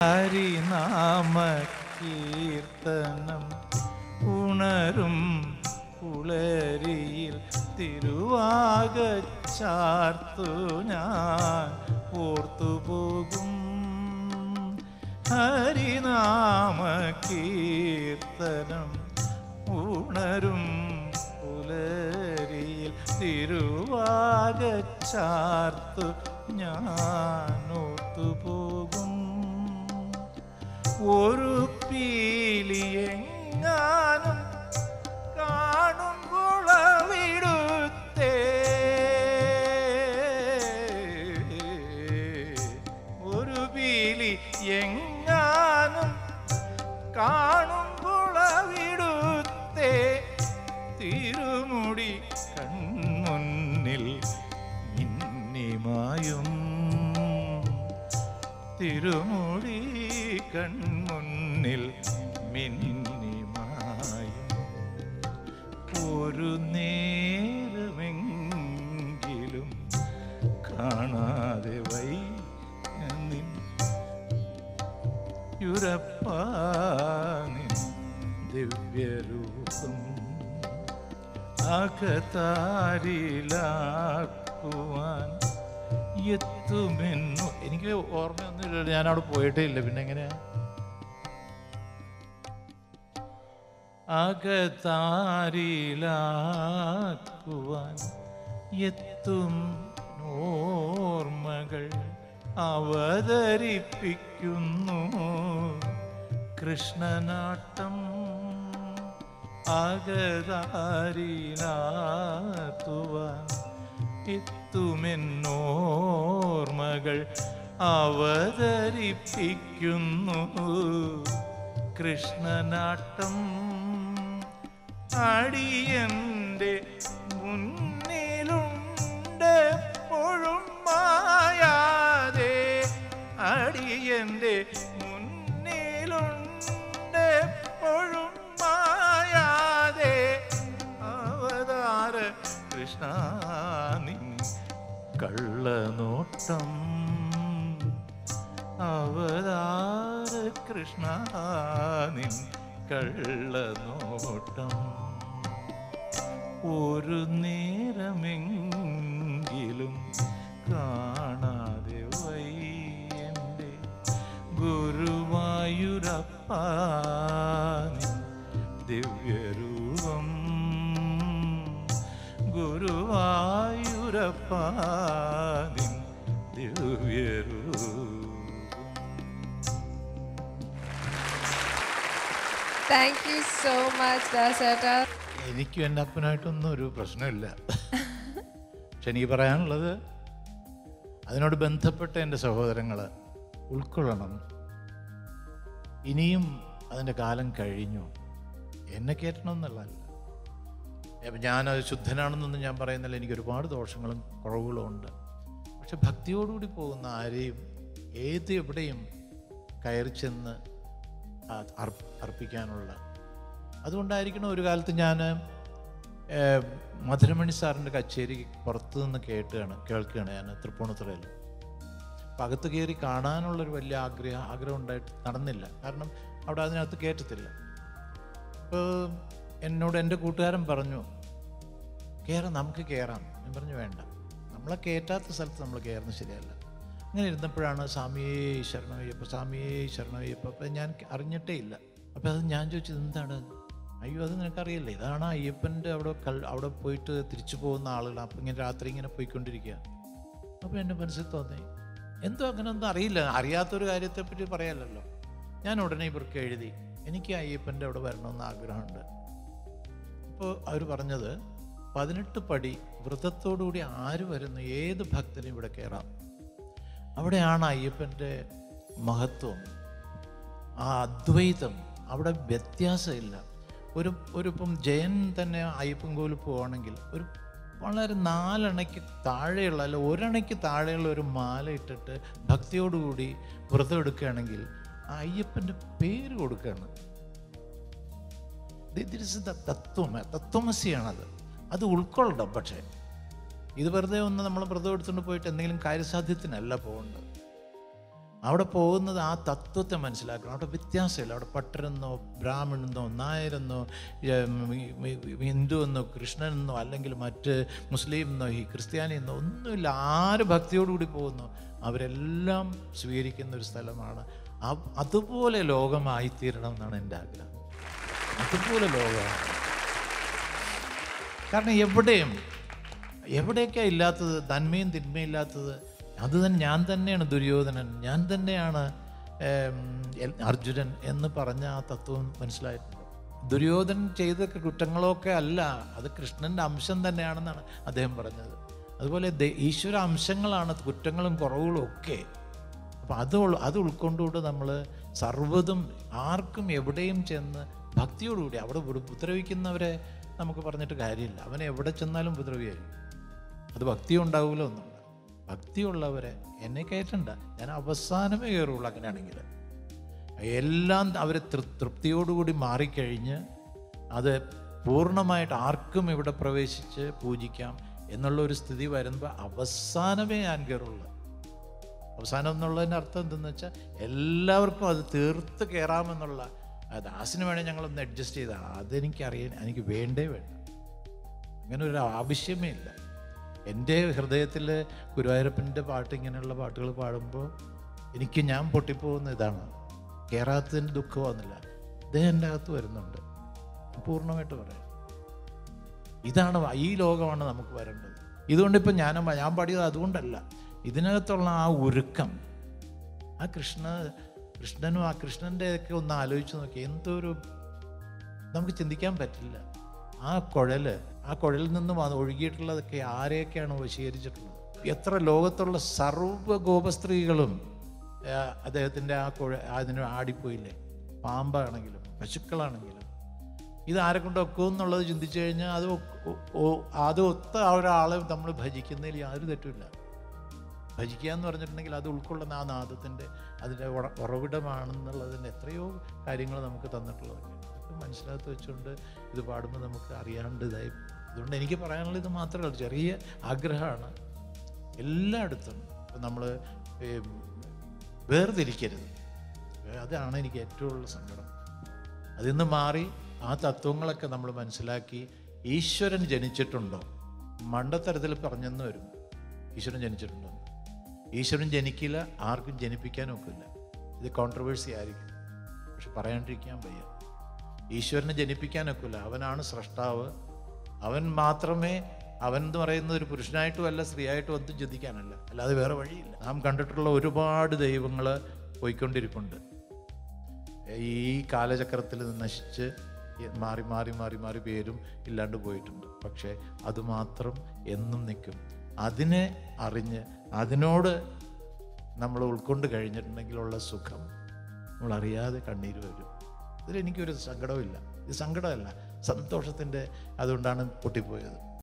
ഹരിനാമ കീർത്തനം ഉണരും പുളരിയിൽ തിരുവാകച്ചാർത്തു ഞാൻ ഓർത്തുപോകും ഹരിനാമ കീർത്തനം ഉണരും പുലരിയിൽ തിരുവാകച്ചാർത്തു ഞാൻ ഓർത്തുപോകും ഒരു പീലിയെങ്ങാനും കാണുമ്പോൾ അവിടുത്തെ ഒരു പീലി എങ്ങാനും കാണുമ്പോൾ അവിടുത്തെ തിരുമുടി കൺമുന്നിൽ മിന്നിമായും തിരുമുടി കൺമുന്നിൽ മിന്നിമായും ഒരു നേരമെങ്കിലും കാണാതെ വൈ നിൻ യുരപ്പാനിൻ ദിവ്യരൂപം അകതാരിലാക്കുവാൻ എത്തുമെന്നു എനിക്ക് ഓർമ്മയൊന്നുമില്ല ഞാൻ അവിടെ പോയിട്ടേ ഇല്ല പിന്നെ എങ്ങനെയാ അകതാരിലാക്കുവാൻ എത്തും ഓർമ്മകൾ അവതരിപ്പിക്കുന്നു കൃഷ്ണനാട്ടം അകതാരിലാക്കുവാൻ എത്തുമെന്നോർമ്മകൾ അവതരിപ്പിക്കുന്നു കൃഷ്ണനാട്ടം അടിയന്റെ മുന്നിലുണ്ട് എപ്പോഴും മായാതെ അടിയന്റെ മുന്നിലുണ്ട് എപ്പോഴും മായാതെ അവതാര കൃഷ്ണ നിൻ കള്ളനോട്ടം അവതാര കൃഷ്ണ നിൻ കള്ളനോട്ടം ഒരു നേരമെങ്കിലും കാണാതെ വയ്യൻ്റെ ഗുരുവായൂരപ്പ നിൻ ദിവ്യരൂപം ഗുരുവായൂരപ്പ നിൻ ദിവ്യരൂപം താങ്ക് യു സോ മച്ച് ദാസേട്ടാ എനിക്കും എൻ്റെ അപ്പനായിട്ടൊന്നും ഒരു പ്രശ്നമില്ല പക്ഷെ എനിക്ക് പറയാനുള്ളത് അതിനോട് ബന്ധപ്പെട്ട എൻ്റെ സഹോദരങ്ങൾ ഉൾക്കൊള്ളണം ഇനിയും അതിൻ്റെ കാലം കഴിഞ്ഞു എന്നെ കയറ്റണമെന്നുള്ളതല്ല അപ്പം ഞാനത് ശുദ്ധനാണെന്നൊന്നും ഞാൻ പറയുന്നില്ല എനിക്ക് ഒരുപാട് ദോഷങ്ങളും കുറവുകളും ഉണ്ട് പക്ഷെ ഭക്തിയോടുകൂടി പോകുന്ന ആരെയും ഏത് എവിടെയും കയറി ചെന്ന് ആ അർപ്പ- അർപ്പിക്കാനുള്ള അതുകൊണ്ടായിരിക്കണം ഒരു കാലത്ത് ഞാൻ മധുരമണി സാറിൻ്റെ കച്ചേരി പുറത്തു നിന്ന് കേട്ടുകയാണ് കേൾക്കുകയാണ് ഞാൻ തൃപ്പൂണിത്തുറയിൽ അപ്പം അകത്ത് കയറി കാണാനുള്ളൊരു വലിയ ആഗ്രഹം ആഗ്രഹം ഉണ്ടായിട്ട് നടന്നില്ല കാരണം അവിടെ അതിനകത്ത് കയറ്റത്തില്ല അപ്പോൾ എന്നോട് എൻ്റെ കൂട്ടുകാരൻ പറഞ്ഞു കയറാം നമുക്ക് കയറാം ഞാൻ പറഞ്ഞു വേണ്ട നമ്മളെ കയറ്റാത്ത സ്ഥലത്ത് നമ്മൾ കയറുന്നത് ശരിയല്ല അങ്ങനെ ഇരുന്നപ്പോഴാണ് സ്വാമിയേ ശരണമയ്യപ്പ സ്വാമിയേ ശരണമയ്യപ്പ അപ്പം ഞാൻ അറിഞ്ഞിട്ടേ ഇല്ല അപ്പം അത് ഞാൻ ചോദിച്ചത് എന്താണ് അയ്യോ അത് നിനക്കറിയില്ല ഇതാണ് അയ്യപ്പൻ്റെ അവിടെ കൽ അവിടെ പോയിട്ട് തിരിച്ചു പോകുന്ന ആളുകൾ അപ്പം ഇങ്ങനെ രാത്രി ഇങ്ങനെ പോയിക്കൊണ്ടിരിക്കുക അപ്പോൾ എൻ്റെ മനസ്സിൽ തോന്നി എന്തോ അങ്ങനെ ഒന്നും അറിയില്ല അറിയാത്തൊരു കാര്യത്തെപ്പറ്റി പറയാമല്ലോ ഞാൻ ഉടനെ ഇവർക്ക് എഴുതി എനിക്ക് അയ്യപ്പൻ്റെ അവിടെ വരണമെന്ന് ആഗ്രഹമുണ്ട് അപ്പോൾ അവർ പറഞ്ഞത് പതിനെട്ട് പടി വ്രതത്തോടുകൂടി ആര് വരുന്നു ഏത് ഭക്തനും ഇവിടെ കയറാം അവിടെയാണ് അയ്യപ്പൻ്റെ മഹത്വം ആ അദ്വൈതം അവിടെ വ്യത്യാസമില്ല ഒരു ഒരു ഇപ്പം ജയൻ തന്നെ അയ്യപ്പൻ കോവിൽ പോവുകയാണെങ്കിൽ ഒരു വളരെ നാലണയ്ക്ക് താഴെയുള്ള അല്ല ഒരണയ്ക്ക് താഴെയുള്ള ഒരു മാല ഇട്ടിട്ട് ഭക്തിയോടുകൂടി വ്രതം എടുക്കുകയാണെങ്കിൽ ആ അയ്യപ്പൻ്റെ പേര് കൊടുക്കുകയാണ് ദിസ് ദ തത്വം തത്വമസിയാണത് അത് ഉൾക്കൊള്ളണം പക്ഷേ ഇത് വെറുതെ ഒന്ന് നമ്മൾ വ്രതം എടുത്തുകൊണ്ട് പോയിട്ട് എന്തെങ്കിലും കാര്യസാധ്യത്തിനല്ല പോകേണ്ടത് അവിടെ പോകുന്നത് ആ തത്വത്തെ മനസ്സിലാക്കണം അവിടെ വ്യത്യാസമില്ല അവിടെ പട്ടരെന്നോ ബ്രാഹ്മണെന്നോ നായരെന്നോ ഉം, ഈ- ഈ- ഹിന്ദു എന്നോ കൃഷ്ണനെന്നോ അല്ലെങ്കിൽ മറ്റ് മുസ്ലിം എന്നോ ഈ ക്രിസ്ത്യാനി എന്നോ ഒന്നുമില്ല ആര് ഭക്തിയോടുകൂടി പോകുന്നു അവരെല്ലാം സ്വീകരിക്കുന്ന ഒരു സ്ഥലമാണ് ആ- അതുപോലെ ലോകമായിത്തീരണം എന്നാണ് എൻ്റെ ആഗ്രഹം അതുപോലെ ലോകമാണ് കാരണം എവിടെയും എവിടെയൊക്കെയാണ് ഇല്ലാത്തത് നന്മയും തിന്മയും ഇല്ലാത്തത് അത് തന്നെ ഞാൻ തന്നെയാണ് ദുര്യോധനൻ ഞാൻ തന്നെയാണ് ഏം, എൽ- അർജുനൻ എന്ന് പറഞ്ഞ ആ തത്വം മനസ്സിലായിട്ടുണ്ട് ദുര്യോധനൻ ചെയ്ത കുറ്റങ്ങളൊക്കെ അല്ല അത് കൃഷ്ണൻ്റെ അംശം തന്നെയാണെന്നാണ് അദ്ദേഹം പറഞ്ഞത് അതുപോലെ ദൈ- ഈശ്വര അംശങ്ങളാണ് കുറ്റങ്ങളും കുറവുകളും ഒക്കെ അപ്പം അത് ഉൾ- അത് ഉൾക്കൊണ്ടുകൊണ്ട് നമ്മൾ സർവ്വതും ആർക്കും എവിടെയും ചെന്ന് ഭക്തിയോടുകൂടി അവിടെ ഉപ- ഉപദ്രവിക്കുന്നവരെ നമുക്ക് പറഞ്ഞിട്ട് കാര്യമില്ല അവൻ എവിടെ ചെന്നാലും ഉപദ്രവിയായിരിക്കും അത് ഭക്തി ഉണ്ടാവില്ല ഒന്നുമില്ല ഭക്തിയുള്ളവരെ എന്നെ കയറ്റണ്ട ഞാൻ അവസാനമേ കയറുള്ളൂ അങ്ങനെയാണെങ്കിൽ എല്ലാം അവർ തൃപ്തിയോടുകൂടി മാറിക്കഴിഞ്ഞ് അത് പൂർണ്ണമായിട്ട് ആർക്കും ഇവിടെ പ്രവേശിച്ച് പൂജിക്കാം എന്നുള്ള ഒരു സ്ഥിതി വരുമ്പോൾ അവസാനമേ ഞാൻ കയറുള്ളൂ അവസാനം എന്നുള്ളതിൻ്റെ അർത്ഥം എന്തെന്ന് വെച്ചാൽ എല്ലാവർക്കും അത് തീർത്ത് കയറാമെന്നുള്ള ആ ദാസിന് വേണേൽ ഞങ്ങളൊന്ന് അഡ്ജസ്റ്റ് ചെയ്താൽ അതെനിക്കറിയാൻ എനിക്ക് വേണ്ടേ വേണ്ട അങ്ങനെ ഒരു ആവശ്യമേ ഇല്ല എൻ്റെ ഹൃദയത്തിൽ ഗുരുവായൂരപ്പൻ്റെ പാട്ട് ഇങ്ങനെയുള്ള പാട്ടുകൾ പാടുമ്പോൾ എനിക്ക് ഞാൻ പൊട്ടിപ്പോകുന്ന ഇതാണ് കയറാത്തതിന് ദുഃഖമൊന്നുമില്ല അദ്ദേഹം എൻ്റെ അകത്ത് വരുന്നുണ്ട് പൂർണ്ണമായിട്ട് പറയാം ഇതാണ് വ- ഈ ലോകമാണ് നമുക്ക് വരേണ്ടത് ഇതുകൊണ്ട് ഇപ്പം ഞാൻ ഞാൻ പാടിയത് അതുകൊണ്ടല്ല ഇതിനകത്തുള്ള ആ ഒരുക്കം ആ കൃഷ്ണ കൃഷ്ണനും ആ കൃഷ്ണൻ്റെ ഒക്കെ ഒന്ന് ആലോചിച്ച് നോക്കി എന്തൊരു നമുക്ക് ചിന്തിക്കാൻ പറ്റില്ല ആ കുഴൽ ആ കുഴലിൽ നിന്നും അത് ഒഴുകിയിട്ടുള്ളതൊക്കെ ആരെയൊക്കെയാണ് വശീകരിച്ചിട്ടുള്ളത് എത്ര ലോകത്തുള്ള സർവ്വ ഗോപസ്ത്രീകളും ആ, അദ്ദേഹത്തിൻ്റെ ആ കുഴ അതിന് ആടിപ്പോയില്ലേ പാമ്പാണെങ്കിലും പശുക്കളാണെങ്കിലും ഇത് ആരെ കൊണ്ട് ഒക്കും എന്നുള്ളത് ചിന്തിച്ചു കഴിഞ്ഞാൽ അത് ഒക്ക്- ഒ- ഒ- അത് ഒത്ത ആ ഒരാളെ നമ്മൾ ഭജിക്കുന്നതിൽ യാതൊരു തെറ്റുമില്ല ഭജിക്കുക എന്ന് പറഞ്ഞിട്ടുണ്ടെങ്കിൽ അത് ഉൾക്കൊള്ളുന്ന ആ നാദത്തിൻ്റെ അതിൻ്റെ ഉറ- ഉറവിടമാണെന്നുള്ളതിൻ്റെ എത്രയോ കാര്യങ്ങൾ നമുക്ക് തന്നിട്ടുള്ളതൊക്കെ അതൊക്കെ മനസ്സിലാക്കി വെച്ചുകൊണ്ട് ഇത് പാടുമ്പോൾ നമുക്ക് അറിയാണ്ട് ഇതായി അതുകൊണ്ട് എനിക്ക് പറയാനുള്ളത് ഇത് മാത്രമേ ഉള്ളൂ ചെറിയ ആഗ്രഹമാണ് എല്ലായിടത്തും ഇപ്പം നമ്മൾ വേർതിരിക്കരുത് അതാണ് എനിക്ക് ഏറ്റവും ഉള്ള സങ്കടം അതിൽ നിന്ന് മാറി ആ തത്വങ്ങളൊക്കെ നമ്മൾ മനസ്സിലാക്കി ഈശ്വരൻ ജനിച്ചിട്ടുണ്ടോ മണ്ടത്തരത്തിൽ പറഞ്ഞെന്ന് വരും ഈശ്വരൻ ജനിച്ചിട്ടുണ്ടോ ഈശ്വരൻ ജനിക്കില്ല ആർക്കും ജനിപ്പിക്കാൻ ഒക്കില്ല ഇത് കോൺട്രവേഴ്സി ആയിരിക്കും പക്ഷെ പറയാണ്ടിരിക്കാൻ വയ്യ ഈശ്വരനെ ജനിപ്പിക്കാൻ ഒക്കില്ല അവനാണ് സ്രഷ്ടാവ് അവൻ മാത്രമേ അവൻ എന്ന് പറയുന്നത് ഒരു പുരുഷനായിട്ടും അല്ല സ്ത്രീയായിട്ടും ഒന്നും ചിന്തിക്കാനല്ല അല്ലാതെ വേറെ വഴിയില്ല നാം കണ്ടിട്ടുള്ള ഒരുപാട് ദൈവങ്ങൾ പോയിക്കൊണ്ടിരിപ്പുണ്ട് ഈ കാലചക്രത്തിൽ നശിച്ച് മാറി മാറി മാറി മാറി പേരും ഇല്ലാണ്ട് പോയിട്ടുണ്ട് പക്ഷേ അതുമാത്രം എന്നും നിൽക്കും അതിനെ അറിഞ്ഞ് അതിനോട് നമ്മൾ ഉൾക്കൊണ്ട് കഴിഞ്ഞിട്ടുണ്ടെങ്കിലുള്ള സുഖം നമ്മൾ അറിയാതെ കണ്ണീര് വരും ഇതിലെനിക്കൊരു സങ്കടമില്ല ഇത് സങ്കടമല്ല സന്തോഷത്തിൻ്റെ അതുകൊണ്ടാണ് പൊട്ടിപ്പോയത്